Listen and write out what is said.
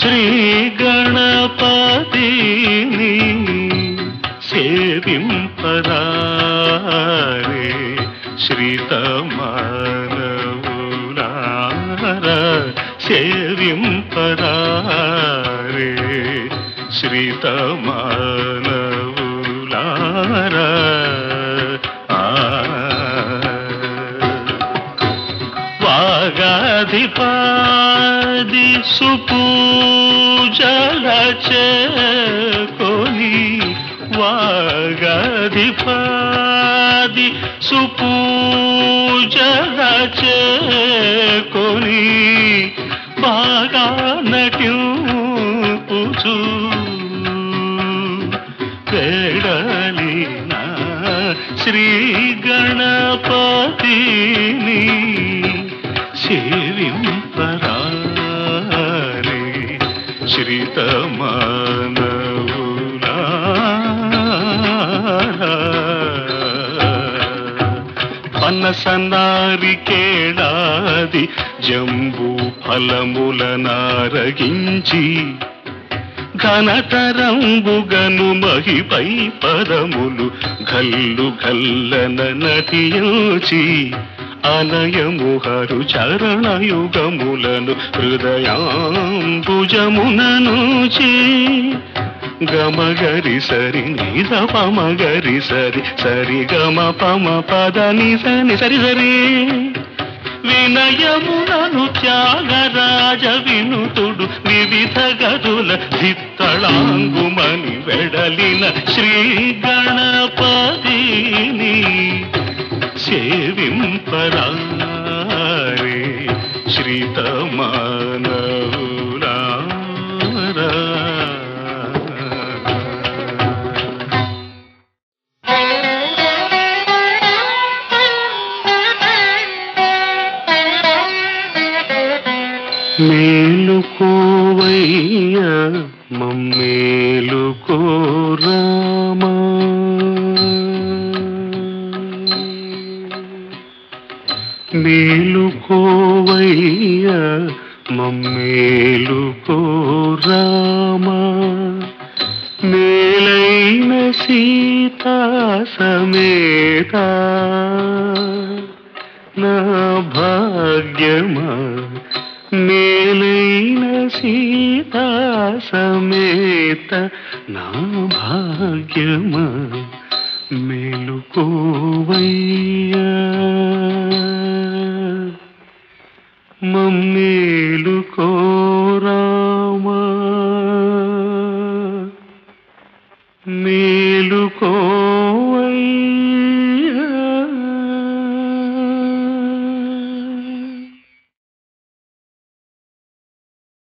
శ్రీ గణపతిని సేవింపరారే శ్రీతమానవులార సేవింపరారే శ్రీతమానవులార ఆ వాగాధిపాది సుపూజల చేకొని వాగాధిపాది సుపూజల చేకొని బాగా నటింపుచు వేడలిన శ్రీ గణపతిని సేవింపరారే శ్రీతమానవులారా పనసనారి కేళాది జంబూ ఫలముల నారగించి ఘనతరంబుగను మహిపై పదములు గల్లు గల్లన నటియోచి అనయముహరు చరణయుగములను హృదయాంబుజముననుచి గమగరి సరి నిజ పమగరి సరి సరి గమ పమ పద నిసని సరి సరి వినయమునను త్యాగరాజ వినుతుడు వివిధ గదుల ధిత్తళాంగుమని వెడలిన శ్రీ గణపతిని సేవింపరారే శ్రీతమానవులారా మేలుకోవయ్య మమ్మేలుకో రామా మేలుకోవయ్య మమ్మేలుకో రామా మేలైన సీతా సమేత నా భాగ్యమా మేలైన సీతా సమేత నా భాగ్యమా మేలుకోవయ్యా మమ్మేలుకో రామా మేలుకోవయ్యా